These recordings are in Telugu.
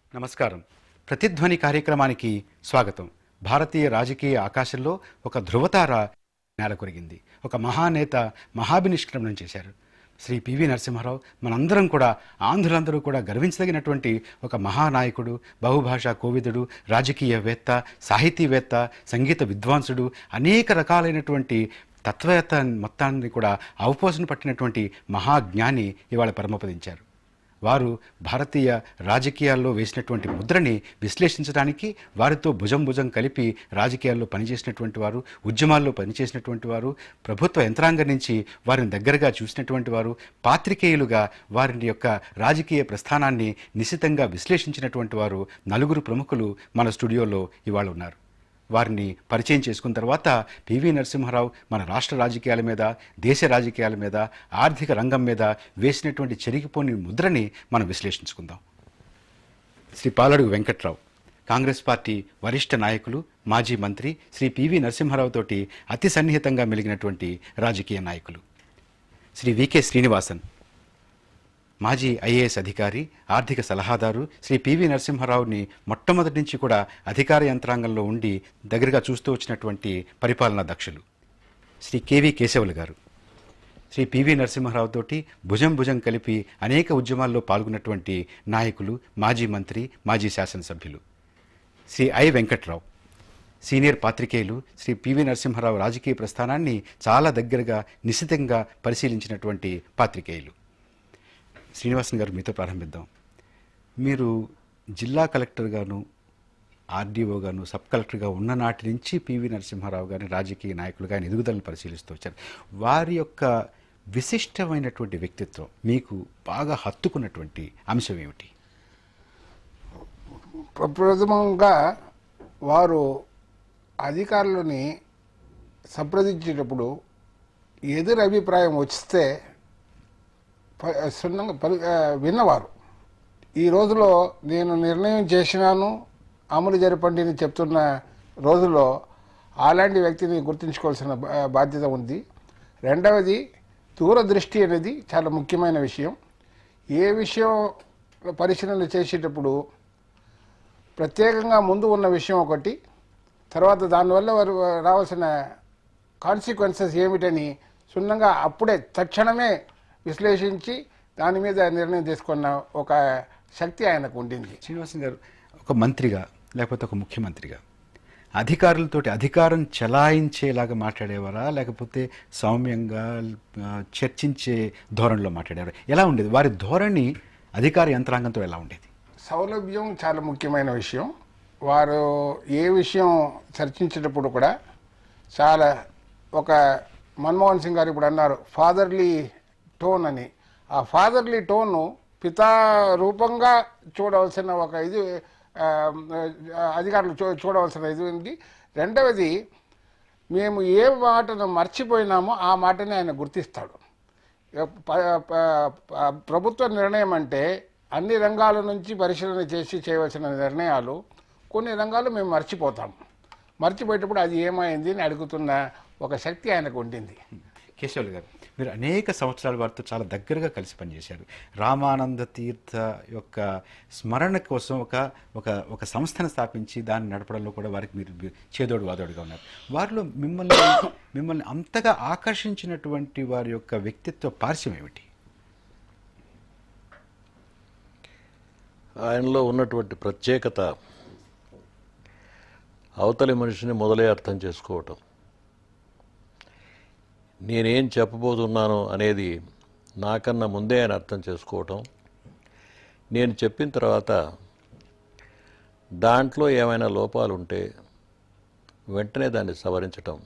నమస్కారం ప్రతిధ్వని కార్యక్రమానికి స్వాగతం భారతీయ రాజకీయ ఆకాశంలో ఒక ధృవతార నేల కొరిగింది ఒక మహానేత మహాభినిష్క్రమణం చేశారు శ్రీ పివి నరసింహారావు మనందరం కూడా ఆంధ్రులందరూ కూడా గర్వించదగినటువంటి ఒక మహానాయకుడు బహుభాషా కోవిదుడు రాజకీయవేత్త సాహితీవేత్త సంగీత విద్వాంసుడు అనేక రకాలైనటువంటి తత్వవేత్త మొత్తాన్ని కూడా అవపోసన పట్టినటువంటి మహాజ్ఞాని ఇవాళ పరమపదించారు వారు భారతీయ రాజకీయాల్లో వేసినటువంటి ముద్రని విశ్లేషించడానికి వారితో భుజం భుజం కలిపి రాజకీయాల్లో పనిచేసినటువంటి వారు ఉద్యమాల్లో పనిచేసినటువంటి వారు ప్రభుత్వ యంత్రాంగం నుంచి వారిని దగ్గరగా చూసినటువంటి వారు పాత్రికేయులుగా వారి యొక్క రాజకీయ ప్రస్థానాన్ని నిశితంగా విశ్లేషించినటువంటి వారు నలుగురు ప్రముఖులు మన స్టూడియోలో ఇవాళ ఉన్నారు వారిని పరిచయం చేసుకున్న తర్వాత పివి నరసింహారావు మన రాష్ట్ర రాజకీయాల మీద దేశ రాజకీయాల మీద ఆర్థిక రంగం మీద వేసినటువంటి చెరిగిపోని ముద్రని మనం విశ్లేషించుకుందాం శ్రీ పాలడుగు వెంకట్రావు కాంగ్రెస్ పార్టీ వరిష్ఠ నాయకులు మాజీ మంత్రి శ్రీ పివి నరసింహారావు తోటి అతి సన్నిహితంగా మెలిగినటువంటి రాజకీయ నాయకులు శ్రీ వికే శ్రీనివాసన్ మాజీ ఐఏఎస్ అధికారి ఆర్థిక సలహాదారు శ్రీ పివి నరసింహారావుని మొట్టమొదటి నుంచి కూడా అధికార యంత్రాంగంలో ఉండి దగ్గరగా చూస్తూ వచ్చినటువంటి పరిపాలనా దక్షులు శ్రీ కేవి కేశవులు గారు శ్రీ పివి నరసింహారావు తోటి భుజం భుజం కలిపి అనేక ఉద్యమాల్లో పాల్గొన్నటువంటి నాయకులు మాజీ మంత్రి మాజీ శాసనసభ్యులు శ్రీ ఐ వెంకట్రావు సీనియర్ పాత్రికేయులు శ్రీ పివి నరసింహారావు రాజకీయ ప్రస్థానాన్ని చాలా దగ్గరగా నిశితంగా పరిశీలించినటువంటి పాత్రికేయులు శ్రీనివాసన్ గారు మీతో ప్రారంభిద్దాం మీరు జిల్లా కలెక్టర్ గాను ఆర్డీఓ గాను సబ్ కలెక్టర్గా ఉన్న నాటి నుంచి పివి నరసింహారావు గారిని రాజకీయ నాయకులుగా ఆయన ఎదుగుదలను పరిశీలిస్తూ వచ్చారు వారి యొక్క విశిష్టమైనటువంటి వ్యక్తిత్వం మీకు బాగా హత్తుకున్నటువంటి అంశం ఏమిటి ప్రప్రథమంగా వారు అధికారులని సంప్రదించేటప్పుడు ఎదురు అభిప్రాయం వస్తే ప- సున్నంగా పలి- ఆ, విన్నవారు ఈ రోజులో నేను నిర్ణయం చేసినాను అమలు జరపండి అని చెప్తున్న రోజుల్లో అలాంటి వ్యక్తిని గుర్తుంచుకోవాల్సిన బా- బాధ్యత ఉంది రెండవది దూరదృష్టి అనేది చాలా ముఖ్యమైన విషయం ఏ విషయం పరిశీలన చేసేటప్పుడు ప్రత్యేకంగా ముందు ఉన్న విషయం ఒకటి తర్వాత దానివల్ల వారు రావాల్సిన కాన్సిక్వెన్సెస్ ఏమిటని సున్నంగా అప్పుడే తక్షణమే విశ్లేషించి దాని మీద నిర్ణయం తీసుకున్న ఒక శక్తి ఆయనకు ఉండింది శ్రీనివాసన్ గారు ఒక మంత్రిగా లేకపోతే ఒక ముఖ్యమంత్రిగా అధికారులతోటి అధికారం చలాయించేలాగా మాట్లాడేవారా లేకపోతే సౌమ్యంగా ఆ, చర్చించే ధోరణిలో మాట్లాడేవారా ఎలా ఉండేది వారి ధోరణి అధికార యంత్రాంగంతో ఎలా ఉండేది సౌలభ్యం చాలా ముఖ్యమైన విషయం వారు ఏ విషయం చర్చించేటప్పుడు కూడా చాలా ఒక మన్మోహన్ సింగ్ గారు ఇప్పుడు అన్నారు ఫాదర్లీ టోన్ అని ఆ ఫాదర్లీ టోన్ను పితా రూపంగా చూడవలసిన ఒక ఇది ఆ, ఆ, అధికారులు చూ చూడవలసిన ఇది ఉంది రెండవది మేము ఏ మాటను మర్చిపోయినామో ఆ మాటని ఆయన గుర్తిస్తాడు ప- ప- ప- ప్రభుత్వ నిర్ణయం అంటే అన్ని రంగాల నుంచి పరిశీలన చేసి చేయవలసిన నిర్ణయాలు కొన్ని రంగాలు మేము మర్చిపోతాం మర్చిపోయేటప్పుడు అది ఏమైంది అని అడుగుతున్న ఒక శక్తి ఆయనకు ఉండింది కేశవులు గారు మీరు అనేక సంవత్సరాల వారితో చాలా దగ్గరగా కలిసి పనిచేశారు రామానంద తీర్థ యొక్క స్మరణ కోసం ఒక ఒక ఒక సంస్థను స్థాపించి దాన్ని నడపడంలో కూడా వారికి మీరు చేదోడు వాదోడుగా ఉన్నారు వారిలో మిమ్మల్ని మిమ్మల్ని అంతగా ఆకర్షించినటువంటి వారి యొక్క వ్యక్తిత్వ పార్శ్వం ఏమిటి ఆయనలో ఉన్నటువంటి ప్రత్యేకత అవతలి మనిషిని మొదలే అర్థం చేసుకోవటం నేనేం చెప్పబోతున్నాను అనేది నాకన్నా ముందే ఆయన అర్థం చేసుకోవటం నేను చెప్పిన తర్వాత దాంట్లో ఏమైనా లోపాలు ఉంటే వెంటనే దాన్ని సవరించటం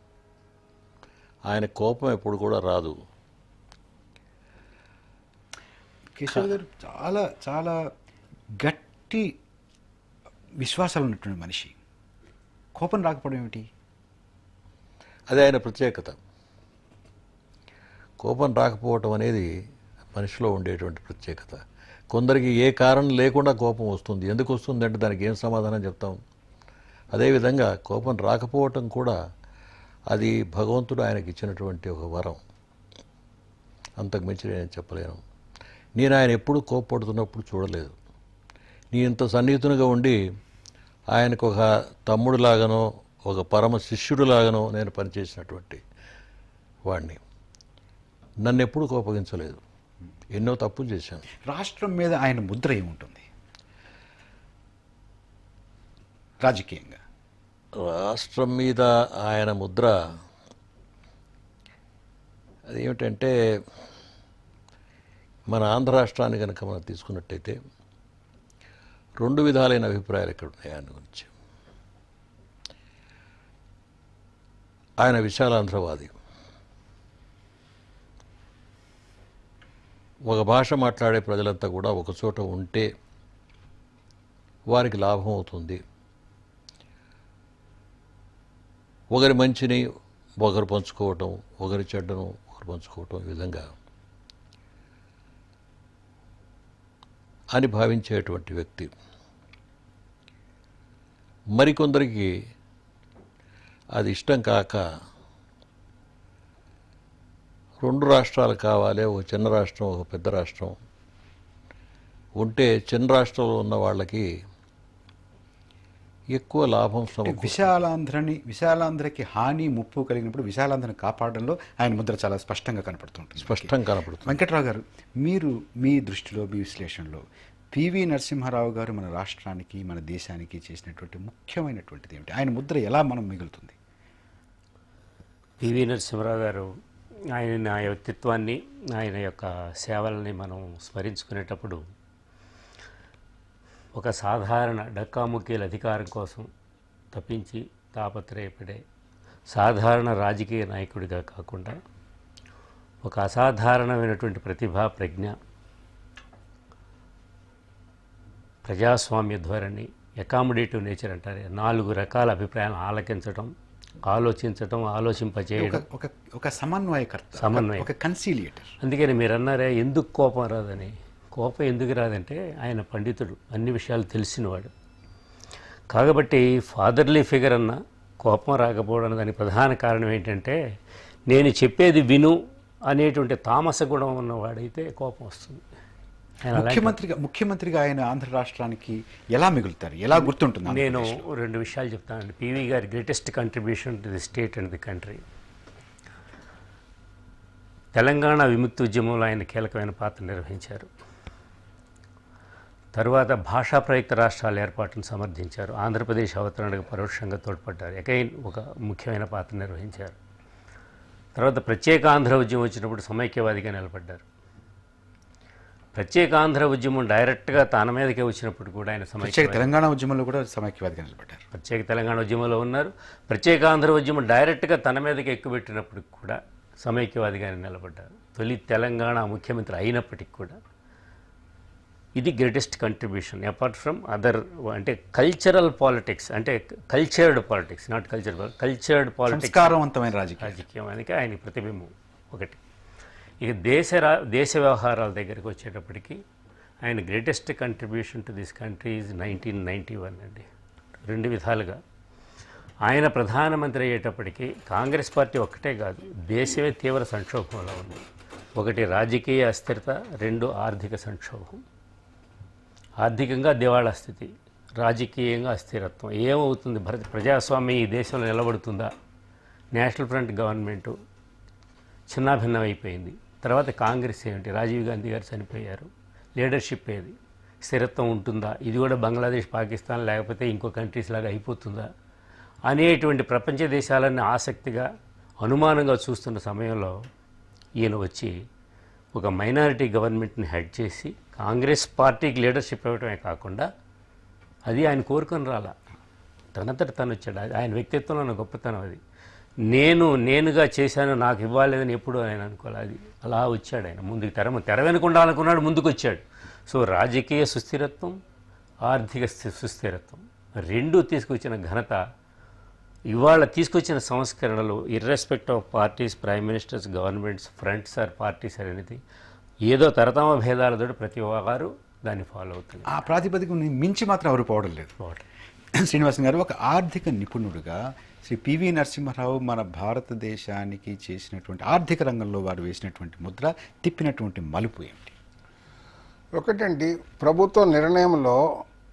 ఆయన కోపం ఎప్పుడు కూడా రాదు కేశవ్ గారు చాలా చాలా గట్టి విశ్వాసాలు ఉన్నటువంటి మనిషి కోపం రాకపోవడం ఏమిటి అది ఆయన ప్రత్యేకత కోపం రాకపోవటం అనేది మనిషిలో ఉండేటువంటి ప్రత్యేకత కొందరికి ఏ కారణం లేకుండా కోపం వస్తుంది ఎందుకు వస్తుంది అంటే దానికి ఏం సమాధానం చెప్తాం అదేవిధంగా కోపం రాకపోవటం కూడా అది భగవంతుడు ఆయనకి ఇచ్చినటువంటి ఒక వరం అంతకు మించి నేను చెప్పలేను నేను ఆయన ఎప్పుడు కోపపడుతున్నప్పుడు చూడలేదు నీ ఇంత సన్నిహితునిగా ఉండి ఆయనకు ఒక తమ్ముడులాగానో ఒక పరమ శిష్యుడిలాగానో నేను పనిచేసినటువంటి వాడిని నన్ను ఎప్పుడూ కోపగించలేదు ఎన్నో తప్పులు చేశాను రాష్ట్రం మీద ఆయన ముద్ర ఏముంటుంది రాజకీయంగా రాష్ట్రం మీద ఆయన ముద్ర అదేమిటంటే మన ఆంధ్ర రాష్ట్రాన్ని కనుక మనం తీసుకున్నట్టయితే రెండు విధాలైన అభిప్రాయాలు ఇక్కడ ఉన్నాయి ఆయన గురించి ఆయన విశాలాంధ్రవాది ఒక భాష మాట్లాడే ప్రజలంతా కూడా ఒక చోట ఉంటే వారికి లాభం అవుతుంది ఒకరి మంచిని ఒకరు పంచుకోవటం ఒకరి చెడ్డను ఒకరు పంచుకోవటం ఈ విధంగా అని భావించేటువంటి వ్యక్తి మరికొందరికి అది ఇష్టం కాక రెండు రాష్ట్రాలు కావాలి ఒక చిన్న రాష్ట్రం ఒక పెద్ద రాష్ట్రం ఉంటే చిన్న రాష్ట్రంలో ఉన్న వాళ్ళకి ఎక్కువ లాభం సమకూరు విశాలాంధ్రని విశాలాంధ్రకి హాని ముప్పు కలిగినప్పుడు విశాలాంధ్రని కాపాడడంలో ఆయన ముద్ర చాలా స్పష్టంగా కనపడుతుంటుంది స్పష్టం కనపడుతుంది వెంకట్రావు గారు మీరు మీ దృష్టిలో మీ విశ్లేషణలో పివి నరసింహారావు గారు మన రాష్ట్రానికి మన దేశానికి చేసినటువంటి ముఖ్యమైనటువంటిది ఏమిటి ఆయన ముద్ర ఎలా మనం మిగులుతుంది పివి నరసింహరావు గారు ఆయన ఆ వ్యక్తిత్వాన్ని ఆయన యొక్క సేవల్ని మనం స్మరించుకునేటప్పుడు ఒక సాధారణ డక్కాముక్కీల అధికారం కోసం తప్పించి తాపత్రయపడే సాధారణ రాజకీయ నాయకుడిగా కాకుండా ఒక అసాధారణమైనటువంటి ప్రతిభా ప్రజ్ఞ ప్రజాస్వామ్య ధోరణి అకామిడేటివ్ నేచర్ అంటారు నాలుగు రకాల అభిప్రాయాలను ఆలకించడం ఆలోచించటం ఆలోచింపచేయడం ఒక ఒక ఒక సమన్వయకర్త సమన్వయం. ఒక కన్సీలియేటర్ అందుకని మీరు అన్నారే ఎందుకు కోపం రాదని కోపం ఎందుకు రాదంటే ఆయన పండితుడు అన్ని విషయాలు తెలిసినవాడు కాబట్టి ఫాదర్లీ ఫిగర్ అన్న కోపం రాకపోవడం దానికి ప్రధాన కారణం ఏంటంటే నేను చెప్పేది విను అనేటువంటి తామస గుణం ఉన్నవాడైతే కోపం వస్తుంది ఆయన అలాంటి- ముఖ్యమంత్రిగా ముఖ్యమంత్రిగా ఆయన ఆంధ్ర రాష్ట్రానికి ఎలా మిగులుతారు ఎలా గుర్తుంటుంది నేను రెండు విషయాలు చెప్తానండి పివి గారి greatest contribution to the state and the country Telangana విముక్తి ఉద్యమంలో ఆయన కీలకమైన పాత్ర నిర్వహించారు తరువాత భాషా ప్రయుక్త రాష్ట్రాల ఏర్పాటును సమర్థించారు ఆంధ్రప్రదేశ్ అవతరణకు పరోక్షంగా తోడ్పడ్డారు ఎకైన్ ఒక ముఖ్యమైన పాత్ర నిర్వహించారు తర్వాత ప్రత్యేక ఆంధ్ర ఉద్యమం వచ్చినప్పుడు సమైక్యవాదిగా నిలబడ్డారు ప్రత్యేక ఆంధ్ర ఉద్యమం డైరెక్ట్గా తన మీదకే వచ్చినప్పుడు కూడా ఆయన ప్రత్యేక సమైక్య తెలంగాణ ఉద్యమంలో కూడా సమైక్యవాదిగా నిలబడ్డారు ప్రత్యేక తెలంగాణ ఉద్యమంలో ఉన్నారు ప్రత్యేక ఆంధ్ర ఉద్యమం డైరెక్ట్గా తన మీదకి ఎక్కుపెట్టినప్పుడు కూడా సమైక్యవాదిగానే నిలబడ్డారు తొలి తెలంగాణ ముఖ్యమంత్రి అయినప్పటికీ కూడా ఇది greatest contribution apart from other అంటే కల్చరల్ పాలిటిక్స్ అంటే cultured politics not culture cultured politics సంస్కారవంతమైన రాజకీయం రాజకీయానికి ఆయన ప్రతిబింబం ఒకటి ఇక దేశ రా దేశ వ్యవహారాల దగ్గరికి వచ్చేటప్పటికి ఆయన greatest contribution to this country is nineteen ninety one అండి రెండు విధాలుగా ఆయన ప్రధానమంత్రి అయ్యేటప్పటికి కాంగ్రెస్ పార్టీ ఒక్కటే కాదు దేశమే తీవ్ర సంక్షోభంలో ఉంది ఒకటి రాజకీయ అస్థిరత రెండు ఆర్థిక సంక్షోభం ఆర్థికంగా దివాళా స్థితి రాజకీయంగా అస్థిరత్వం ఏమవుతుంది భరత ప్రజాస్వామ్యం ఈ దేశంలో నిలబడుతుందా నేషనల్ ఫ్రంట్ గవర్నమెంటు చిన్నాభిన్నం అయిపోయింది తర్వాత కాంగ్రెస్ ఏమిటి రాజీవ్ గాంధీ గారు చనిపోయారు లీడర్షిప్ ఏది స్థిరత్వం ఉంటుందా ఇది కూడా బంగ్లాదేశ్ పాకిస్తాన్ లేకపోతే ఇంకో కంట్రీస్ లాగా అయిపోతుందా అనేటువంటి ప్రపంచ దేశాలన్నీ ఆసక్తిగా అనుమానంగా చూస్తున్న సమయంలో ఈయన వచ్చి ఒక మైనారిటీ గవర్నమెంట్ని హెడ్ చేసి కాంగ్రెస్ పార్టీకి లీడర్షిప్ ఇవ్వడమే కాకుండా అది ఆయన కోరుకొని రాలా తనంతట తను వచ్చాడు అది ఆయన వ్యక్తిత్వంలో ఉన్న గొప్పతనం అది నేను నేనుగా చేశాను నాకు ఇవ్వాలేదని ఎప్పుడు ఆయన అనుకోవాలి అది అలా వచ్చాడు ఆయన ముందుకు తెర తెర వెనుక ఉండాలనుకున్నాడు ముందుకు వచ్చాడు సో రాజకీయ సుస్థిరత్వం ఆర్థిక స్థి- సుస్థిరత్వం రెండూ తీసుకొచ్చిన ఘనత ఇవాళ తీసుకొచ్చిన సంస్కరణలు irrespective of parties prime ministers governments fronts or parties or anything ఏదో తరతమ భేదాలతో ప్రతి వారు దాన్ని ఫాలో అవుతున్నారు ఆ ప్రాతిపదికను మించి మాత్రం ఎవరు పోవడం లేదు శ్రీనివాసన్ గారు ఒక ఆర్థిక నిపుణుడుగా శ్రీ పివి నరసింహారావు మన భారతదేశానికి చేసినటువంటి ఆర్థిక రంగంలో వారు వేసినటువంటి ముద్ర తిప్పినటువంటి మలుపు ఏమిటి ఒకటండి ప్రభుత్వ నిర్ణయంలో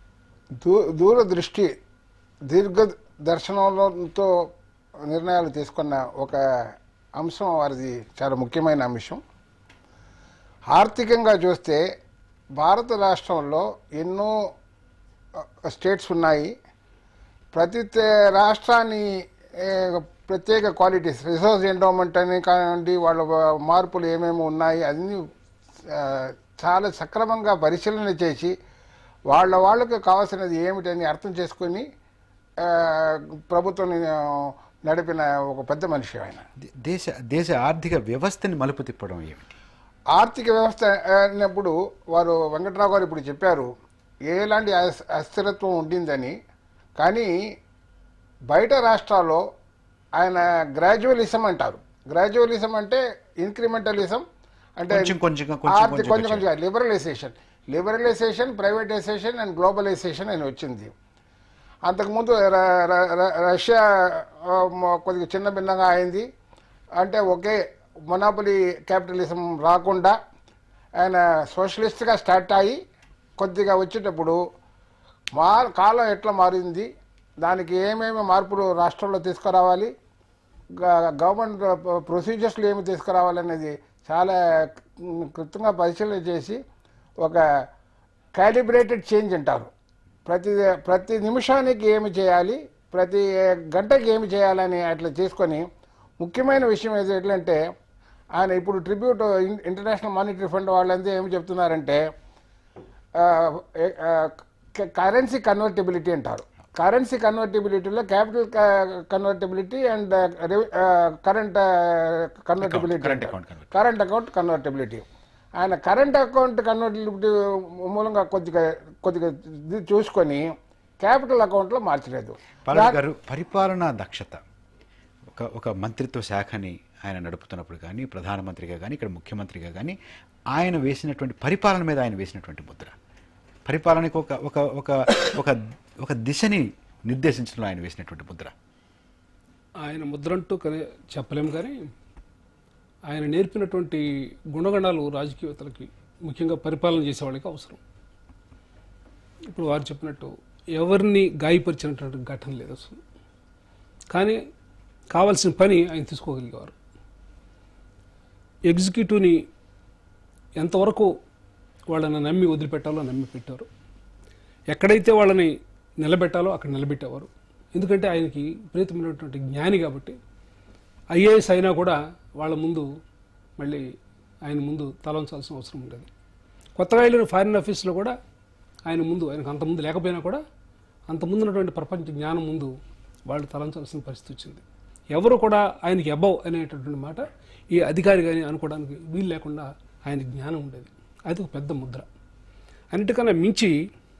దూ దూరదృష్టి దీర్ఘ దర్శనంతో నిర్ణయాలు తీసుకున్న ఒక అంశం వారిది చాలా ముఖ్యమైన అంశం ఆర్థికంగా చూస్తే భారత రాష్ట్రంలో ఎన్నో ఆ, స్టేట్స్ ఉన్నాయి ప్రతి తే- రాష్ట్రాన్ని ఏ, ప్రత్యేక క్వాలిటీస్ రిసోర్స్ ఎండోమెంట్ అని కానివ్వండి వాళ్ళ వ- మార్పులు ఏమేమి ఉన్నాయి అన్నీ ఆ, చాలా సక్రమంగా పరిశీలన చేసి వాళ్ళ వాళ్ళకు కావాల్సినది ఏమిటని అర్థం చేసుకొని ఆ, ప్రభుత్వం ఆ, నడిపిన ఒక పెద్ద మనిషి ఆయన దే- దేశ దేశ ఆర్థిక వ్యవస్థని మలుపు తిప్పడం ఏమిటి ఆర్థిక వ్యవస్థ అన్నప్పుడు వారు వెంకట్రావు గారు ఇప్పుడు చెప్పారు ఎలాంటి అస్- అస్థిరత్వం ఉండిందని కానీ బయట రాష్ట్రాల్లో ఆయన గ్రాడ్యువలిజం అంటారు గ్రాడ్యువలిజం అంటే ఇంక్రిమెంటలిజం అంటే కొంచెం కొంచెంగా, కొంచెం ఆర్థిక కొంచెంగా కొంచెం కొంచెం liberalisation liberalisation privatisation and globalisation అని వచ్చింది అంతకుముందు ర- ర- ర- రష్యా ఆ, మ- కొద్దిగా చిన్న భిన్నంగా అయింది అంటే ఒకే మొనాపలి క్యాపిటలిజం రాకుండా ఆయన సోషలిస్ట్గా స్టార్ట్ అయ్యి కొద్దిగా వచ్చేటప్పుడు మా కాలం ఎట్లా మారింది దానికి ఏమేమి మార్పులు రాష్ట్రంలో తీసుకురావాలి గ- గవర్నమెంట్ ప్రొసీజర్స్లో ఏమి తీసుకురావాలనేది చాలా క్లుప్తంగా పరిశీలన చేసి ఒక క్యాలిబ్రేటెడ్ చేంజ్ అంటారు ప్రతి ప్రతి నిమిషానికి ఏమి చేయాలి ప్రతి గంటకి ఏమి చేయాలని అట్లా చేసుకొని ముఖ్యమైన విషయం ఏది ఎట్లంటే ఆయన ఇప్పుడు ట్రిబ్యూట్ ఇంటర్నేషనల్ మానిటరీ ఫండ్ వాళ్ళంతా ఏమి చెప్తున్నారంటే కరెన్సీ కన్వర్టబిలిటీ అంటారు కరెన్సీ కన్వర్టబిలిటీలో capital convertibility and current convertibility current account convertibility. Current account convertibility ఆయన కరెంట్ అకౌంట్ కన్వర్టబిలిటీ మూలంగా కొద్దిగా కొద్దిగా ఇది చూసుకొని క్యాపిటల్ అకౌంట్లో మార్చలేదు పాలన గారు పరిపాలనా దక్షత ఒక ఒక మంత్రిత్వ శాఖని ఆయన నడుపుతున్నప్పుడు కానీ ప్రధానమంత్రిగా కానీ ఇక్కడ ముఖ్యమంత్రిగా కానీ ఆయన వేసినటువంటి పరిపాలన మీద ఆయన వేసినటువంటి ముద్ర పరిపాలనకు ఒక ఒక ఒక ఒక ఒక దిశని నిర్దేశించడంలో ఆయన వేసినటువంటి ముద్ర ఆయన ముద్రంటూ కనే చెప్పలేము కానీ ఆయన నేర్పినటువంటి గుణగణాలు రాజకీయవేత్తలకి ముఖ్యంగా పరిపాలన చేసే వాళ్ళకి అవసరం ఇప్పుడు వారు చెప్పినట్టు ఎవరిని గాయపరిచినటువంటి ఘటన లేదు అసలు కానీ కావాల్సిన పని ఆయన తీసుకోగలిగేవారు ఎగ్జిక్యూటివ్ని ఎంతవరకు వాళ్ళని నమ్మి వదిలిపెట్టాలో నమ్మి పెట్టారు ఎక్కడైతే వాళ్ళని నిలబెట్టాలో అక్కడ నిలబెట్టేవారు ఎందుకంటే ఆయనకి విపరీతమైనటువంటి జ్ఞాని కాబట్టి ఐఏఎస్ అయినా కూడా వాళ్ళ ముందు మళ్ళీ ఆయన ముందు తలంచాల్సిన అవసరం ఉండేది కొత్తగా వెళ్ళిన ఫారిన్ ఆఫీస్లో కూడా ఆయన ముందు ఆయనకు అంత ముందు లేకపోయినా కూడా అంత ముందు ఉన్నటువంటి ప్రపంచ జ్ఞానం ముందు వాళ్ళు తలంచాల్సిన పరిస్థితి వచ్చింది ఎవరు కూడా ఆయనకి అబౌవ్ అనేటటువంటి మాట ఈ అధికారి కానీ అనుకోవడానికి వీలు లేకుండా ఆయన జ్ఞానం ఉండేది అది ఒక పెద్ద ముద్ర అన్నిటికన్నా మించి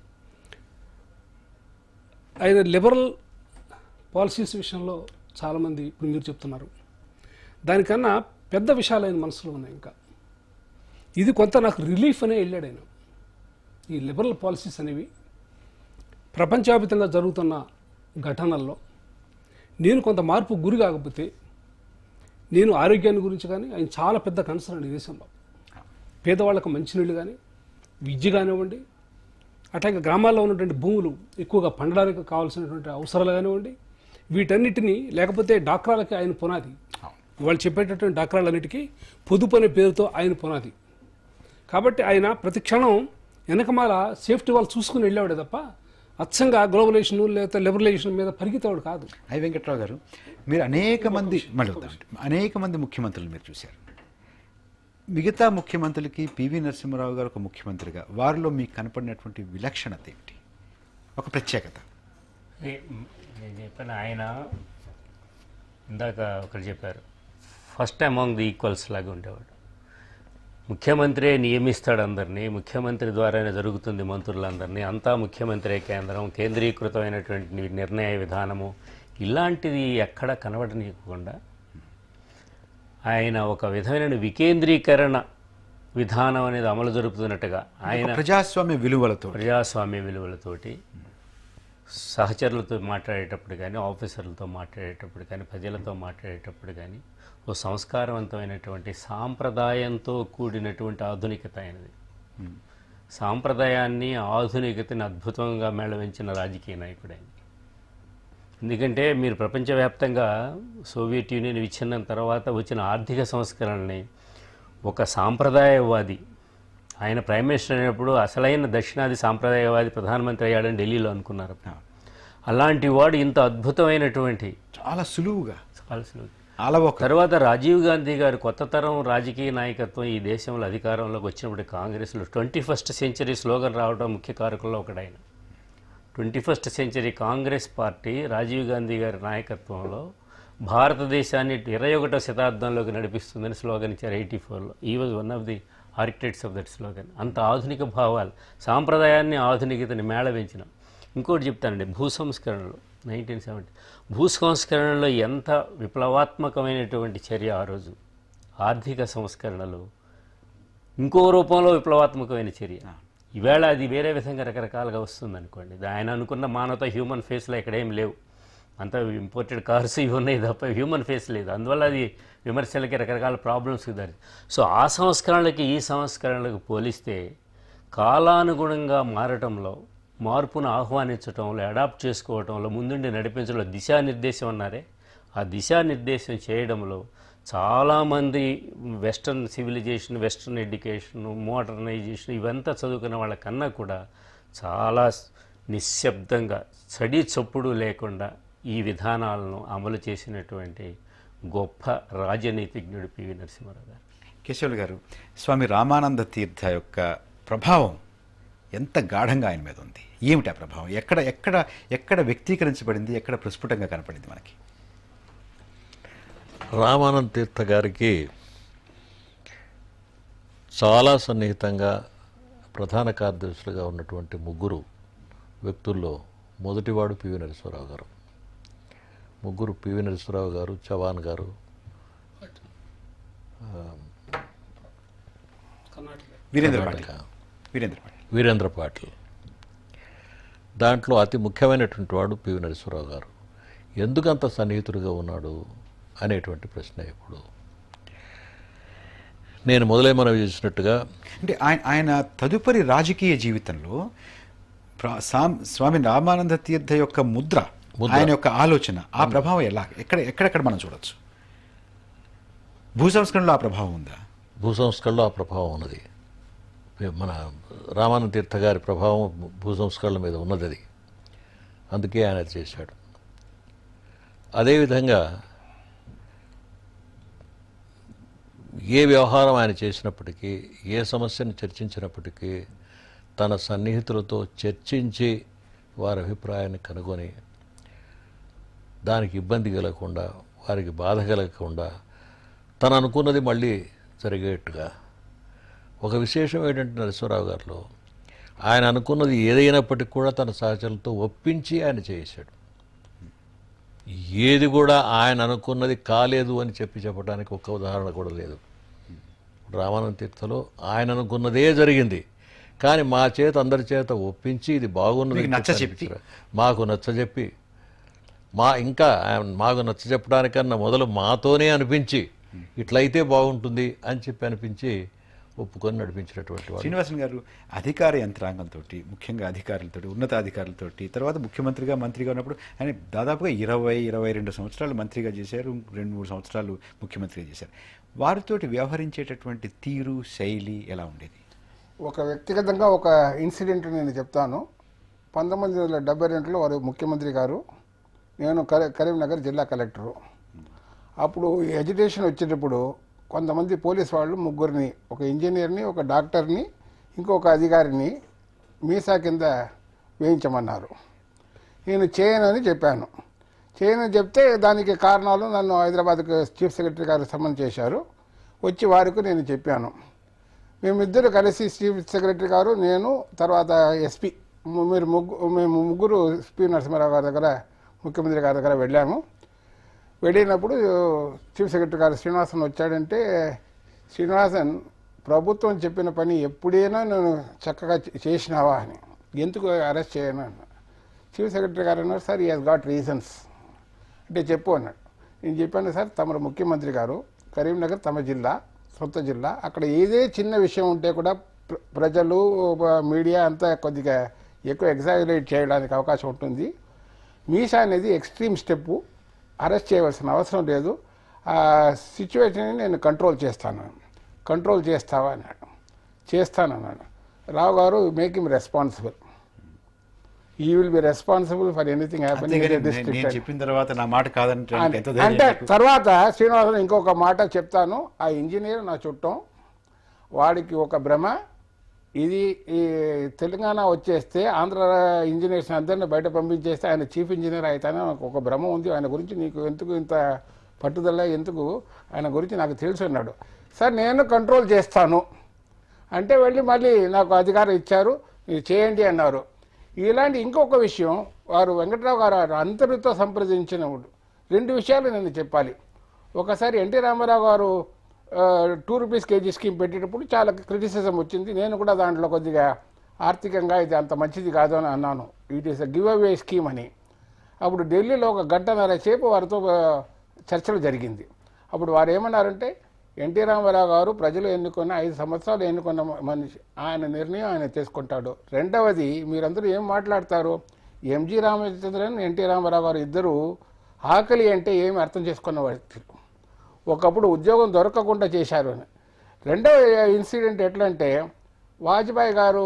ఆయన లిబరల్ పాలసీస్ విషయంలో చాలామంది ఇప్పుడు మీరు చెప్తున్నారు దానికన్నా పెద్ద విషయాలు ఆయన మనసులో ఉన్నాయి ఇంకా ఇది కొంత నాకు రిలీఫ్ అనే వెళ్ళాడు ఆయన ఈ లిబరల్ పాలసీస్ అనేవి ప్రపంచవ్యాప్తంగా జరుగుతున్న ఘటనల్లో నేను కొంత మార్పు గురి కాకపోతే నేను ఆరోగ్యాన్ని గురించి కానీ ఆయన చాలా పెద్ద కన్సర్న్ ఈ దేశంలో పేదవాళ్ళకు మంచినీళ్ళు కానీ విద్య కానివ్వండి అట్లాగే గ్రామాల్లో ఉన్నటువంటి భూములు ఎక్కువగా పండడానికి కావాల్సినటువంటి అవసరాలు కానివ్వండి వీటన్నిటిని లేకపోతే డాక్రాలకి ఆయన పునాది వాళ్ళు చెప్పేటటువంటి డాక్రాలన్నిటికీ పొదుపు అనే పేరుతో ఆయన పునాది కాబట్టి ఆయన ప్రతి క్షణం వెనకమాల సేఫ్టీ వాళ్ళు చూసుకుని వెళ్ళేవాడే తప్ప అచ్చంగా గ్లోబలైజేషన్ లేదా లిబరలైజేషన్ మీద పరిగెత్తేవాడు కాదు ఐ వెంకట్రావు గారు మీరు అనేక మంది మళ్ళీ వద్దాం. అనేక మంది ముఖ్యమంత్రులు మీరు చూశారు మిగతా ముఖ్యమంత్రులకి పివి నరసింహారావు గారు ఒక ముఖ్యమంత్రిగా వారిలో మీకు కనపడినటువంటి విలక్షణత ఏమిటి ఒక ప్రత్యేకత ఏ- నేను చెప్పాను ఆయన ఇందాక ఒకరు చెప్పారు ఫస్ట్ అమాంగ్ ది ఈక్వల్స్ లాగా ఉండేవాడు ముఖ్యమంత్రి నియమిస్తాడు అందరినీ ముఖ్యమంత్రి ద్వారానే జరుగుతుంది మంత్రులందరినీ అంతా ముఖ్యమంత్రి కేంద్రం కేంద్రీకృతమైనటువంటి నిర్ణయ విధానము ఇలాంటిది ఎక్కడ కనబడనీయకుండా ఆయన ఒక విధమైన వికేంద్రీకరణ విధానం అనేది అమలు జరుపుతున్నట్టుగా ఆయన ఒక ప్రజాస్వామ్య విలువలతో ప్రజాస్వామ్య విలువలతోటి సహచరులతో మాట్లాడేటప్పుడు కానీ ఆఫీసర్లతో మాట్లాడేటప్పుడు కానీ ప్రజలతో మాట్లాడేటప్పుడు కానీ ఓ సంస్కారవంతమైనటువంటి సాంప్రదాయంతో కూడినటువంటి ఆధునికత అయినది సాంప్రదాయాన్ని ఆధునికతని అద్భుతంగా మేళవించిన రాజకీయ నాయకుడు ఆయన ఎందుకంటే మీరు ప్రపంచవ్యాప్తంగా సోవియట్ యూనియన్ విచ్ఛిన్నం తర్వాత వచ్చిన ఆర్థిక సంస్కరణని ఒక సాంప్రదాయవాది ఆయన ప్రైమ్ మినిస్టర్ అయినప్పుడు అసలైన దక్షిణాది సాంప్రదాయవాది ప్రధానమంత్రి అయ్యాడని ఢిల్లీలో అనుకున్నారు అలాంటి వాడు ఇంత అద్భుతమైనటువంటి చాలా సులువుగా కావాల్సిన అలవొక తర్వాత రాజీవ్ గాంధీ గారు కొత్త తరం రాజకీయ నాయకత్వం ఈ దేశంలో అధికారంలోకి వచ్చినప్పుడు కాంగ్రెస్లో ట్వంటీ ఫస్ట్ సెంచరీ స్లోగన్ రావడం ముఖ్య కారకుల్లో ఒకడాయన twenty first century Congress party Rajiv Gandhi గారి నాయకత్వంలో భారతదేశాన్ని ఇరవై ఒకటో శతాబ్దంలోకి నడిపిస్తుందని స్లోగన్ ఇచ్చారు ఎయిటీ ఫోర్లో he was one of the architects of that slogan అంత ఆధునిక భావాలు సాంప్రదాయాన్ని ఆధునికతని మేళవించిన ఇంకోటి చెప్తానండి భూ సంస్కరణలు నైన్టీన్ సెవెంటీ భూ సంస్కరణలో ఎంత విప్లవాత్మకమైనటువంటి చర్య ఆ రోజు ఆర్థిక సంస్కరణలు ఇంకో రూపంలో విప్లవాత్మకమైన చర్య ఈవేళ అది వేరే విధంగా రకరకాలుగా వస్తుంది అనుకోండి ఇది ఆయన అనుకున్న మానవత హ్యూమన్ ఫేస్లో ఎక్కడేం లేవు అంతా ఇంపోర్టెడ్ కార్స్ ఇవి ఉన్నాయి తప్ప హ్యూమన్ ఫేస్ లేదు అందువల్ల అది విమర్శలకి రకరకాల ప్రాబ్లమ్స్కి దారి సో ఆ సంస్కరణలకి ఈ సంస్కరణలకు పోలిస్తే కాలానుగుణంగా మారటంలో మార్పును ఆహ్వానించటంలో అడాప్ట్ చేసుకోవటంలో ముందుండి నడిపించడంలో దిశానిర్దేశం అన్నారే ఆ దిశానిర్దేశం చేయడంలో చాలామంది western civilisation western education modernisation ఇవంతా చదువుకున్న వాళ్ళకన్నా కూడా చాలా నిశ్శబ్దంగా చడి చప్పుడు లేకుండా ఈ విధానాలను అమలు చేసినటువంటి గొప్ప రాజనీతిజ్ఞుడు పివి నరసింహారావు గారు కేశవులు గారు స్వామి రామానంద తీర్థ యొక్క ప్రభావం ఎంత గాఢంగా ఆయన మీద ఉంది ఏమిటి ఆ ప్రభావం ఎక్కడ ఎక్కడ ఎక్కడ వ్యక్తీకరించబడింది ఎక్కడ ప్రస్ఫుటంగా కనపడింది మనకి రామానంద తీర్థ గారికి చాలా సన్నిహితంగా ప్రధాన కార్యదర్శులుగా ఉన్నటువంటి ముగ్గురు వ్యక్తుల్లో మొదటివాడు పివి నరసింహరావు గారు ముగ్గురు పివి నరసింహరావు గారు చవాన్ గారు కర్ణాటక వీరేంద్ర పాటిల్ కర్ణాటక. వీరేంద్ర పాటిల్ వీరేంద్ర పాటిల్ దాంట్లో అతి ముఖ్యమైనటువంటి వాడు పివి నరసింహరావు గారు ఎందుకంత సన్నిహితుడిగా ఉన్నాడు అనేటువంటి ప్రశ్న ఇప్పుడు నేను మొదలై మనవి చేసినట్టుగా అంటే ఆయన ఆయన తదుపరి రాజకీయ జీవితంలో ప్ర- సామ్- స్వామి రామానంద తీర్థ యొక్క ముద్ర ముద్ర. ఆయన యొక్క ఆలోచన ఆ ప్రభావం ఎలా ఎక్కడ ఎక్కడెక్కడ మనం చూడొచ్చు భూ సంస్కరణలో ఆ ప్రభావం ఉందా భూ సంస్కరణలో ఆ ప్రభావం ఉన్నది మన రామానంద తీర్థ గారి ప్రభావం భూ సంస్కరణల మీద ఉన్నది అది అందుకే ఆయన అది చేశాడు అదేవిధంగా ఏ వ్యవహారం ఆయన చేసినప్పటికీ ఏ సమస్యను చర్చించినప్పటికీ తన సన్నిహితులతో చర్చించి వారి అభిప్రాయాన్ని కనుగొని దానికి ఇబ్బంది కలగకుండా వారికి బాధ కలగకుండా తను అనుకున్నది మళ్ళీ జరిగేట్టుగా ఒక విశేషం ఏంటంటే నరసింహరావు గారిలో ఆయన అనుకున్నది ఏదైనప్పటికీ కూడా తన సహచరులతో ఒప్పించి ఆయన చేశాడు ఏది కూడా ఆయన అనుకున్నది కాలేదు అని చెప్పి చెప్పడానికి ఒక్క ఉదాహరణ కూడా లేదు రామానంద తీర్థలో ఆయన అనుకున్నదే జరిగింది కానీ మా చేత అందరి చేత ఒప్పించి ఇది బాగున్నది మీకు నచ్చచెప్పి. మాకు నచ్చజెప్పి మా ఇంకా ఆయన మాకు నచ్చజెప్పడానికన్నా మొదలు మాతోనే అనిపించి ఇట్లయితే బాగుంటుంది అని చెప్పి అనిపించి ఒప్పుకొని నడిపించినటువంటి వాడు శ్రీనివాసన్ గారు అధికార యంత్రాంగంతో ముఖ్యంగా అధికారులతో ఉన్నతాధికారులతో తర్వాత ముఖ్యమంత్రిగా మంత్రిగా ఉన్నప్పుడు ఆయన దాదాపుగా ఇరవై ఇరవై రెండు సంవత్సరాలు మంత్రిగా చేశారు రెండు మూడు సంవత్సరాలు ముఖ్యమంత్రిగా చేశారు వారితోటి వ్యవహరించేటటువంటి తీరు శైలి ఎలా ఉండేది ఒక వ్యక్తిగతంగా ఒక ఇన్సిడెంట్ నేను చెప్తాను పంతొమ్మిది వందల డెబ్బై రెండులో వారు ముఖ్యమంత్రి గారు నేను కరీ- కరీంనగర్ జిల్లా కలెక్టరు అప్పుడు ఈ ఎడ్యుకేషన్ వచ్చేటప్పుడు కొంతమంది పోలీస్ వాళ్ళు ముగ్గురిని ఒక ఇంజనీర్ని ఒక డాక్టర్ని ఇంకొక అధికారిని మీసా కింద వేయించమన్నారు నేను చేయనని చెప్పాను చేయనని చెప్తే దానికి కారణాలు నన్ను హైదరాబాద్కి చీఫ్ సెక్రటరీ గారు సమన్ చేశారు వచ్చి వారికి నేను చెప్పాను మేమిద్దరు కలిసి చీఫ్ సెక్రటరీ గారు నేను తర్వాత ఎస్పీ మీరు ముగ్గు మేము ముగ్గురు ఎస్పీ నరసింహారావు గారి దగ్గర ముఖ్యమంత్రి గారి దగ్గర వెళ్ళాము వెళ్ళినప్పుడు చీఫ్ సెక్రటరీ గారు శ్రీనివాసన్ వచ్చాడంటే శ్రీనివాసన్ ప్రభుత్వం చెప్పిన పని ఎప్పుడైనా నేను చక్కగా చే- చేసినావా అని ఎందుకు అరెస్ట్ చేయను అన్న చీఫ్ సెక్రటరీ గారు అన్నారు సార్ ఈ హాజ్ గాట్ రీజన్స్ అంటే చెప్పు అన్నాడు నేను చెప్పాను సార్ తమరు ముఖ్యమంత్రి గారు కరీంనగర్ తమ జిల్లా సొంత జిల్లా అక్కడ ఏదే చిన్న విషయం ఉంటే కూడా ప్ర- ప్రజలు బ- మీడియా అంతా కొద్దిగా ఎక్కువ ఎగ్జాగరేట్ చేయడానికి అవకాశం ఉంటుంది మీసా అనేది ఎక్స్ట్రీమ్ స్టెప్ అరెస్ట్ చేయవలసిన అవసరం లేదు ఆ సిచ్యువేషన్ని నేను కంట్రోల్ చేస్తాను కంట్రోల్ చేస్తావా అన్నాడు చేస్తాను అన్నాడు రావు గారు make him responsible he will be responsible for anything happen అంతేగాని నేను- నేను చెప్పిన తర్వాత నా మాట కాదంటే ఎంత ధైర్యం అంటే నీకు? తర్వాత శ్రీనివాసన్ ఇంకొక మాట చెప్తాను ఆ ఇంజనీర్ నా చుట్టం వాడికి ఒక భ్రమ ఇది ఈ తెలంగాణ వచ్చేస్తే ఆంధ్ర ఇంజనీర్స్ అందరిని బయట పంపించేస్తే ఆయన చీఫ్ ఇంజనీర్ అవుతానే నాకు ఒక భ్రమ ఉంది ఆయన గురించి నీకు ఎందుకు ఇంత పట్టుదల ఎందుకు ఆయన గురించి నాకు తెలుసు అన్నాడు సార్ నేను కంట్రోల్ చేస్తాను అంటే వెళ్ళి మళ్ళీ నాకు అధికారం ఇచ్చారు ఇది చేయండి అన్నారు ఇలాంటి ఇంకొక విషయం వారు వెంకట్రావు గారు అందరితో సంప్రదించినప్పుడు రెండు విషయాలు నేను చెప్పాలి ఒకసారి ఎన్టీ రామారావు గారు ఆ, టూ రూపీస్ కేజీ స్కీమ్ పెట్టేటప్పుడు చాలా క్రిటిసిజం వచ్చింది నేను కూడా దాంట్లో కొద్దిగా ఆర్థికంగా ఇది అంత మంచిది కాదు అని అన్నాను it is a give away scheme అని అప్పుడు ఢిల్లీలో ఒక గంటన్నర సేపు వారితో ఆ, చర్చలు జరిగింది అప్పుడు వారు ఏమన్నారంటే ఎన్టీ రామారావు గారు ప్రజలు ఎన్నుకున్న ఐదు సంవత్సరాలు ఎన్నుకున్న మ- మనిషి ఆయన నిర్ణయం ఆయన తీసుకుంటాడు రెండవది మీరందరూ ఏం మాట్లాడతారు ఎంజి రామచంద్రన్ ఎన్టీ రామారావు గారు ఇద్దరు ఆకలి అంటే ఏమి అర్థం చేసుకున్న వ్యక్తులు ఒకప్పుడు ఉద్యోగం దొరకకుండా చేశారు అని రెండవ ఇన్సిడెంట్ ఎట్లా అంటే వాజ్పేయి గారు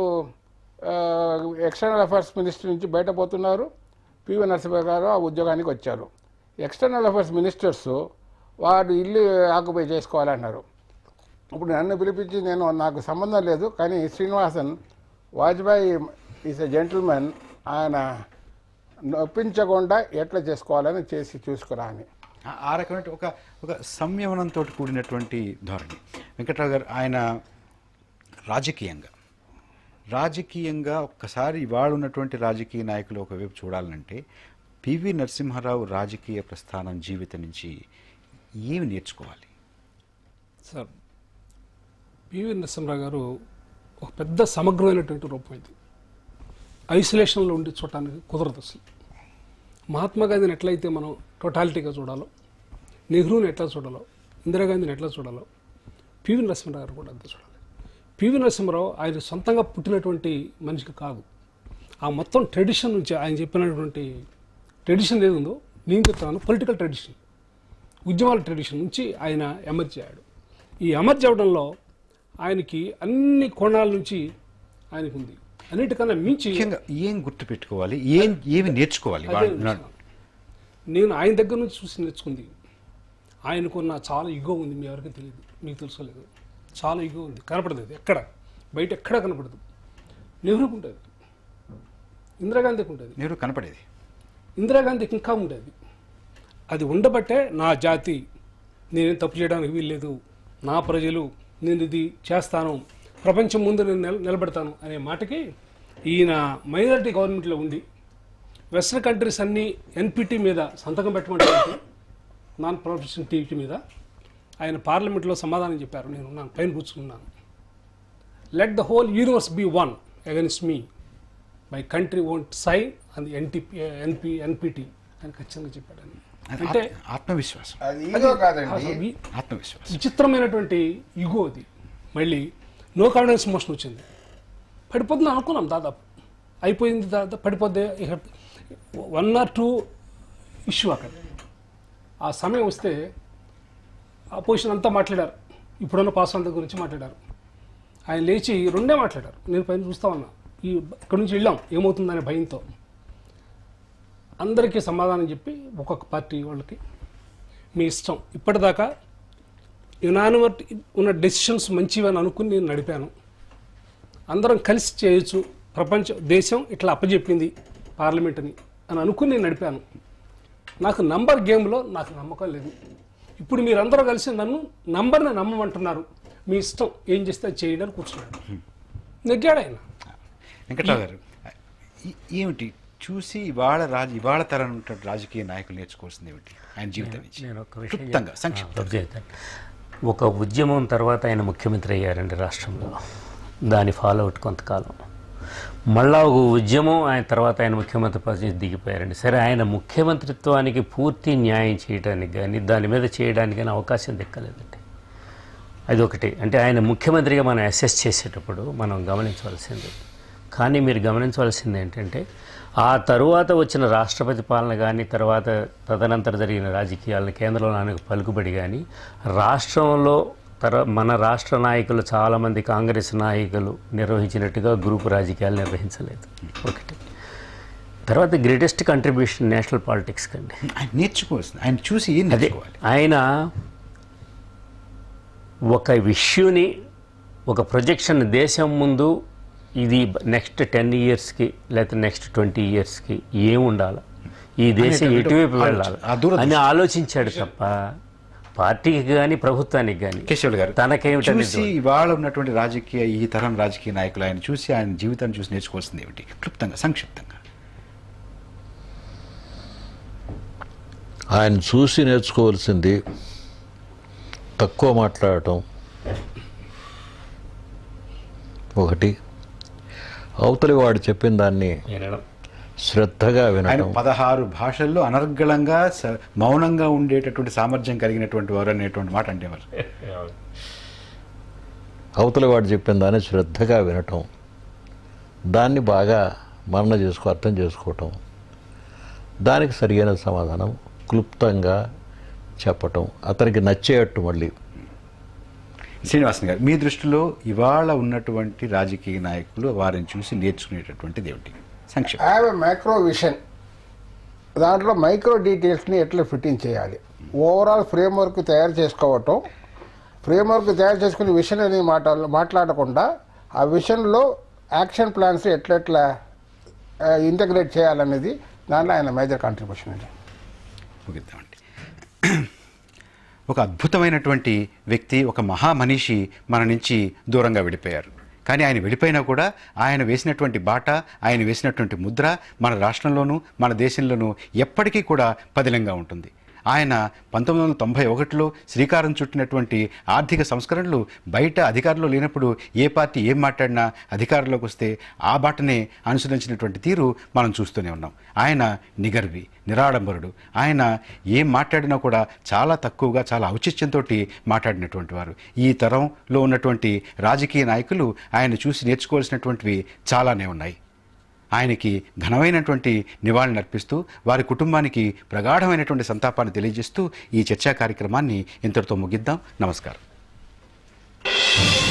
ఎక్స్టర్నల్ అఫైర్స్ మినిస్టర్ నుంచి బయటపోతున్నారు పివి నరసింహ గారు ఆ ఉద్యోగానికి వచ్చారు ఎక్స్టర్నల్ అఫైర్స్ మినిస్టర్స్ వాడు ఇల్లు ఆక్యుపై చేసుకోవాలన్నారు ఇప్పుడు నన్ను పిలిపించి నేను నాకు సంబంధం లేదు కానీ Srinivasan Vajpayee is a gentlemen ఆయన నొప్పించకుండా ఎట్లా చేసుకోవాలని చేసి చూసుకురా అని ఆ- ఆ రకమైన ఒక ఒక సంయమనంతో కూడినటువంటి ధోరణి వెంకట్రావు గారు ఆయన రాజకీయంగా రాజకీయంగా ఒక్కసారి ఇవాళ ఉన్నటువంటి రాజకీయ నాయకులు ఒకవైపు చూడాలంటే పివి నరసింహారావు రాజకీయ ప్రస్థానం జీవితం నుంచి ఏమి నేర్చుకోవాలి సార్ పివి నరసింహరావు గారు ఒక పెద్ద సమగ్రమైనటువంటి రూపం ఇది ఐసోలేషన్లో ఉండి చూడటానికి కుదరదు అసలు మహాత్మా గాంధీని ఎట్లయితే మనం టోటాలిటీగా చూడాలో నెహ్రూని ఎట్లా చూడాలో ఇందిరాగాంధీని ఎట్లా చూడాలో పివి నరసింహరావు గారు కూడా అంతే చూడాలి పివి నరసింహరావు ఆయన సొంతంగా పుట్టినటువంటి మనిషికి కాదు ఆ మొత్తం ట్రెడిషన్ నుంచి ఆయన చెప్పినటువంటి ట్రెడిషన్ ఏది ఉందో నేను చెప్తాను పొలిటికల్ ట్రెడిషన్ ఉద్యమాల ట్రెడిషన్ నుంచి ఆయన ఎమర్జ్ అయ్యాడు ఈ ఎమర్జ్ అవడంలో ఆయనకి అన్ని కోణాల నుంచి ఆయనకు ఉంది అన్నిటికన్నా మించి ముఖ్యంగా ఏం గుర్తుపెట్టుకోవాలి ఏం ఏమి నేర్చుకోవాలి అదే వాళ్ళు విషయం. నేను ఆయన దగ్గర నుంచి చూసి నేర్చుకుంది ఆయనకున్న చాలా ఇగో ఉంది మీ ఎవరికి తెలియదు మీకు తెలుసుకోలేదు చాలా ఇగో ఉంది కనపడదు అది ఎక్కడ బయట ఎక్కడ కనపడదు నెహ్రూకు ఉంటుంది ఇందిరాగాంధీకి ఉంటుంది మీరు కనపడేది ఇందిరాగాంధీకి ఇంకా ఉండేది అది ఉండబట్టే నా జాతి నేనేం తప్పు చేయడానికి వీల్లేదు నా ప్రజలు నేను ఇది చేస్తాను ప్రపంచం ముందు నేను నిల నిలబెడతాను అనే మాటకి ఈయన మైనారిటీ గవర్నమెంట్లో ఉండి వెస్ట్రన్ కంట్రీస్ అన్నీ ఎన్పిటి మీద సంతకం పెట్టమంటే నాన్ ప్రొఫెషన్ టీవీ మీద ఆయన పార్లమెంట్లో సమాధానం చెప్పారు నేను ఉన్నాను పైన కూర్చున్నాను let the whole universe be one against me my country won't sign and NTP NP NPT అని ఖచ్చితంగా చెప్పాడు ఆయన. అది అంటే ఆత్మ- ఆత్మవిశ్వాసం అది ఈగో కాదండి అసలు వి- ఆత్మవిశ్వాసం విచిత్రమైనటువంటి ఇగో అది మళ్ళీ నో కాన్ఫిడెన్స్ మోషన్ వచ్చింది పడిపోతుంది అనుకున్నాం దాదాపు అయిపోయింది దాదాపు పడిపోద్ది ఇక వన్ ఆర్ టూ ఇష్యూ అక్కడ ఆ సమయం వస్తే అపోజిషన్ అంతా మాట్లాడారు ఇప్పుడున్న పాస్వాన్ దగ్గర గురించి మాట్లాడారు ఆయన లేచి రెండే మాట్లాడారు నేను పైన చూస్తా ఉన్నా ఈ ఇక్కడి నుంచి వెళ్ళాం ఏమవుతుందనే భయంతో అందరికీ సమాధానం చెప్పి ఒక్కొక్క పార్టీ వాళ్ళకి మీ ఇష్టం ఇప్పటిదాకా యునానిమట్ ఉన్న డెసిషన్స్ మంచివి అని అనుకుని నేను నడిపాను అందరం కలిసి చేయొచ్చు ప్రపంచ దేశం ఇట్లా అప్పచెప్పింది పార్లమెంట్ని అని అనుకుని నేను నడిపాను నాకు నంబర్ గేమ్లో నాకు నమ్మకం లేదు ఇప్పుడు మీరందరూ కలిసి నన్ను నంబర్ని నమ్మమంటున్నారు మీ ఇష్టం ఏం చేస్తే అది చేయండి అని కూర్చున్నాడు నెగ్గాడు ఆయన వెంకట్రావు గారు ఈ- ఏమిటి చూసి ఇవాళ రాజ ఇవాళ తరం ఉన్నటువంటి రాజకీయ నాయకులు నేర్చుకోవాల్సింది ఏమిటి ఆయన జీవితం నుంచి నేను ఒక విషయం క్లుప్తంగా చెప్- సంక్షిప్త ఆ, చెప్తాను. ఒక ఉద్యమం తర్వాత ఆయన ముఖ్యమంత్రి అయ్యారండి రాష్ట్రంలో దాని ఫాలోఅవుట్ కొంతకాలం మళ్ళా ఒక ఉద్యమం ఆయన తర్వాత ఆయన ముఖ్యమంత్రి పదవి నుంచి దిగిపోయారండి సరే ఆయన ముఖ్యమంత్రిత్వానికి పూర్తి న్యాయం చేయడానికి కానీ దాని మీద చేయడానికి కానీ అవకాశం దక్కలేదండి అది ఒకటి అంటే ఆయన ముఖ్యమంత్రిగా మనం అసెస్ చేసేటప్పుడు మనం గమనించవలసింది కానీ మీరు గమనించవలసింది ఏంటంటే ఆ తరువాత వచ్చిన రాష్ట్రపతి పాలన కానీ తర్వాత తదనంతరం జరిగిన రాజకీయాలను కేంద్రంలో ఆయనకు పలుకుబడి కానీ రాష్ట్రంలో తర మన రాష్ట్ర నాయకులు చాలామంది కాంగ్రెస్ నాయకులు నిర్వహించినట్టుగా గ్రూపు రాజకీయాలు నిర్వహించలేదు ఒకటి తర్వాత గ్రేటెస్ట్ కంట్రిబ్యూషన్ నేషనల్ పాలిటిక్స్ కండి ఆయన నేర్చుకోవాల్సింది ఆయన చూసి ఏం అదే నేర్చుకోవాలి ఆయన ఒక ఇష్యూని ఒక ప్రొజెక్షన్ దేశం ముందు ఇది నెక్స్ట్ టెన్ ఇయర్స్కి లేకపోతే నెక్స్ట్ ట్వంటీ ఇయర్స్కి ఏముండాలి ఈ దేశం అనేటటువంటి ఎటువైపు ఆలోచన, వెళ్ళాలి ఆ దూరదృష్టి. అని ఆలోచించాడు తప్ప పార్టీకి కానీ ప్రభుత్వానికి కానీ కేశవులు గారు తనకేమిటనేది చూసి ఇవాళ ఉన్నటువంటి రాజకీయ ఈ తరం రాజకీయ నాయకులు ఆయన చూసి ఆయన జీవితాన్ని చూసి నేర్చుకోవాల్సింది ఏమిటి క్లుప్తంగా సంక్షిప్తంగా ఆయన చూసి నేర్చుకోవాల్సింది తక్కువ మాట్లాడటం ఒకటి అవతలి వాడు చెప్పిన దాన్ని వినడం. శ్రద్ధగా ఆయన వినటం పదహారు భాషల్లో అనర్గళంగా స- మౌనంగా ఉండేటటువంటి సామర్థ్యం కలిగినటువంటి వారు అనేటువంటి మాట అంటేవారు అవతలి వాడు చెప్పిన దాన్ని శ్రద్ధగా వినటం దాన్ని బాగా మరణ చేసుకో అర్థం చేసుకోవటం దానికి సరియైన సమాధానం క్లుప్తంగా చెప్పటం అతనికి నచ్చేటట్టు మళ్ళీ శ్రీనివాసన్ గారు మీ దృష్టిలో ఇవాళ ఉన్నటువంటి రాజకీయ నాయకులు వారిని చూసి నేర్చుకునేటటువంటిది ఏమిటి సంక్షిప్తం హ్యావ్ ఎ మైక్రో విషన్ దాంట్లో మైక్రో డీటెయిల్స్ని ఎట్లా ఫిట్టింగ్ చేయాలి ఓవరాల్ ఫ్రేమ్వర్క్ తయారు చేసుకోవటం ఫ్రేమ్వర్క్ తయారు చేసుకుని విషన్ అని మాట మాట్లాడకుండా ఆ విషన్లో యాక్షన్ ప్లాన్స్ ఎట్లెట్లా ఇంటగ్రేట్ చేయాలనేది దాంట్లో ఆయన మేజర్ కాంట్రిబ్యూషన్ అండి ముగిద్దామండి ఒక అద్భుతమైనటువంటి వ్యక్తి ఒక మహామనిషి మన నుంచి దూరంగా వెళ్ళిపోయారు కానీ ఆయన వెళ్ళిపోయినా కూడా ఆయన వేసినటువంటి బాట ఆయన వేసినటువంటి ముద్ర మన రాష్ట్రంలోనూ మన దేశంలోనూ ఎప్పటికీ కూడా పదిలంగా ఉంటుంది ఆయన పంతొమ్మిది వందల తొంభై ఒకటిలో శ్రీకారం చుట్టినటువంటి ఆర్థిక సంస్కరణలు బయట అధికారంలో లేనప్పుడు ఏ పార్టీ ఏం మాట్లాడినా అధికారంలోకి వస్తే ఆ బాటనే అనుసరించినటువంటి తీరు మనం చూస్తూనే ఉన్నాం ఆయన నిగర్వి నిరాడంబరుడు ఆయన ఏం మాట్లాడినా కూడా చాలా తక్కువగా చాలా ఔచిత్యంతో మాట్లాడినటువంటి వారు ఈ తరంలో ఉన్నటువంటి రాజకీయ నాయకులు ఆయన చూసి నేర్చుకోవాల్సినటువంటివి చాలానే ఉన్నాయి ఆయనకి ఘనమైనటువంటి నివాళులు అర్పిస్తూ వారి కుటుంబానికి ప్రగాఢమైనటువంటి సంతాపాన్ని తెలియజేస్తూ ఈ చర్చా కార్యక్రమాన్ని ఇంతటితో ముగిద్దాం నమస్కారం